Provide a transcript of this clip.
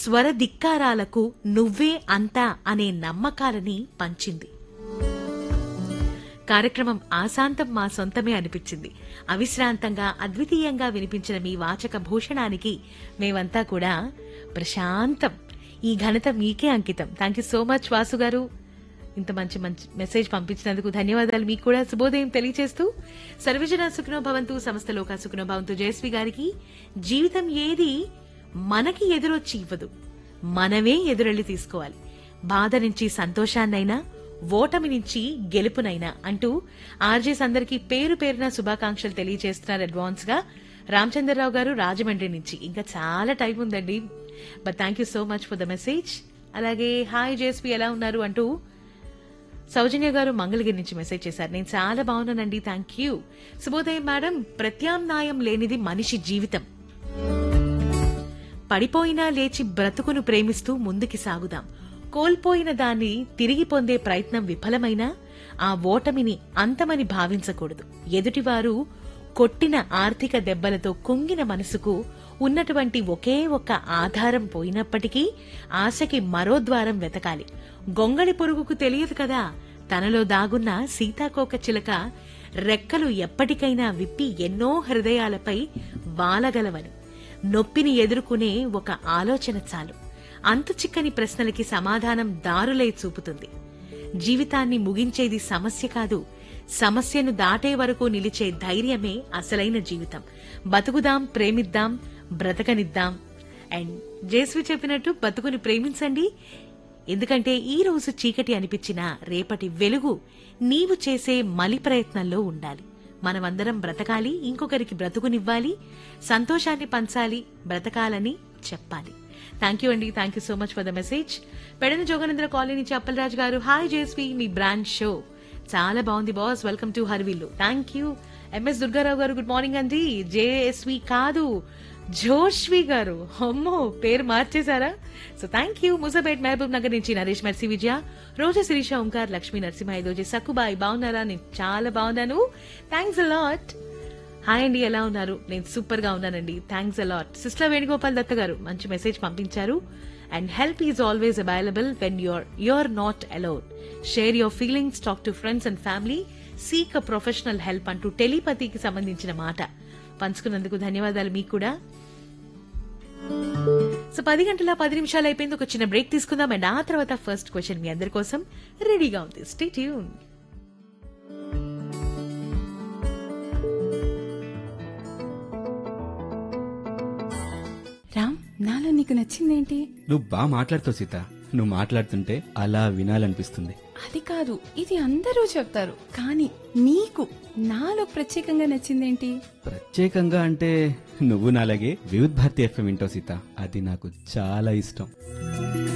స్వర ధిక్కారాలకు నువ్వే అంతా అనే నమ్మకాలని పంచింది కార్యక్రమం ఆశాంతం మా సొంతమే అనిపించింది అవిశ్రాంతంగా అద్వితీయంగా వినిపించిన మీ వాచక భూషణానికి మేమంతా కూడా ప్రశాంతం ఈ ఘనత మీకే అంకితం thank you so much Vasu గారు ఇంత మంచి మంచి మెసేజ్ పంపించినందుకు ధన్యవాదాలు మీకు కూడా శుభోదయం తెలియజేస్తూ సర్వజన సుఖనో భవంతు సంస్థ లోక సుఖనో భవంతు జయశ్రీ గారికి జీవితం ఏది మనకి ఎదురొచ్చి ఇవ్వదు మనమే ఎదురెళ్లి తీసుకోవాలి బాధ నుంచి సంతోషాన్నైనా ఓటమి నుంచి గెలుపునైనా అంటూ ఆర్జేస్ అందరికీ పేరు పేరున శుభాకాంక్షలు తెలియజేస్తున్నారు అడ్వాన్స్ గా రామచంద్రరావు గారు రాజమండ్రి నుంచి ఇంకా చాలా టైం ఉందండి but thank you so much for the message అలాగే హాయ్ జేఎస్పీ ఎలా ఉన్నారు అంటూ సౌజన్య గారు మంగళగిరి నుంచి మెసేజ్ చేశారు నేను చాలా బాగున్నానండి థ్యాంక్ యూ శుభోదయం మేడం ప్రత్యామ్నాయం లేనిది మనిషి జీవితం పడిపోయినా లేచి బ్రతుకును ప్రేమిస్తూ ముందుకి సాగుదాం కోల్పోయిన దాన్ని తిరిగి పొందే ప్రయత్నం విఫలమైనా ఆ ఓటమిని అంతమని భావించకూడదు ఎదుటివారు కొట్టిన ఆర్థిక దెబ్బలతో కుంగిన మనసుకు ఉన్నటువంటి ఒకే ఒక్క ఆధారం పోయినప్పటికీ ఆశకి మరో ద్వారం వెతకాలి గొంగళి పురుగుకు తెలియదు కదా తనలో దాగున్న సీతాకోక చిలక రెక్కలు ఎప్పటికైనా విప్పి ఎన్నో హృదయాలపై వాలగలవని నొప్పిని ఎదుర్కొనే ఒక ఆలోచన చాలు అంతు చిక్కని ప్రశ్నలకి సమాధానం దారులై చూపుతుంది జీవితాన్ని ముగించేది సమస్య కాదు సమస్యను దాటే వరకు నిలిచే ధైర్యమే అసలైన జీవితం బతుకుదాం ప్రేమిద్దాం బ్రతకనిద్దాం అండ్ జేస్వి చెప్పినట్టు బతుకుని ప్రేమించండి ఎందుకంటే ఈ రోజు చీకటి అనిపించిన రేపటి వెలుగు నీవు చేసే మలి ప్రయత్నంలో ఉండాలి మనమందరం బ్రతకాలి ఇంకొకరికి బ్రతుకునివ్వాలి సంతోషాన్ని పంచాలి బ్రతకాలని చెప్పాలి థ్యాంక్ యూ అండి thank you so much for the message Pedana Joganendra colony నుంచి అప్పలరాజు గారు హాయ్ జేస్వి మీ బ్రాండ్ షో చాలా బాగుంది బాస్ వెల్కమ్ టు హర్విల్లు థ్యాంక్ యూ ఎంఎస్ దుర్గారావు గారు గుడ్ మార్నింగ్ అండి జేఎస్వి కాదు జోష్వి గారు అమ్మో పేరు మార్చేశారా సో థ్యాంక్ యూ ముసాబేట్ మహబూబ్ నగర్ నుంచి నరేష్ మెర్సీ విజయ రోజా శిరీష ఓంకార్ లక్ష్మీ నరసింహ ఐదోజీ సక్కుబాయ్ బాగున్నారా నేను చాలా బాగున్నాను థ్యాంక్స్ అలాట్ హాయ్ అండి ఎలా ఉన్నారు నేను సూపర్ గా ఉన్నానండి thanks a lot sister Venugopal Datta గారు మంచి మెసేజ్ పంపించారు and help is always available when your you are not allowed share your feelings talk to friends and family seek a professional help అంటూ టెలిపతికి సంబంధించిన మాట పంచుకున్నందుకు ధన్యవాదాలు మీకు కూడా సో పది గంటల పది నిమిషాలు అయిపోయింది ఒక చిన్న బ్రేక్ తీసుకుందాం అండ్ ఆ తర్వాత ఫస్ట్ క్వశ్చన్ మీ అందరి కోసం రెడీగా ఉంది స్టే ట్యూన్ రామ్ నాలో నీకు నచ్చిందేంటి నువ్వు బాగా మాట్లాడుతావు సీత నువ్వు మాట్లాడుతుంటే అలా వినాలనిపిస్తుంది అది కాదు ఇది అందరూ చెప్తారు కానీ నీకు నాలో ప్రత్యేకంగా నచ్చిందేంటి ప్రత్యేకంగా అంటే నువ్వు నాలాగే వివిధ్ భారతి ఎఫ్ఎం వింటావు సీత అది నాకు చాలా ఇష్టం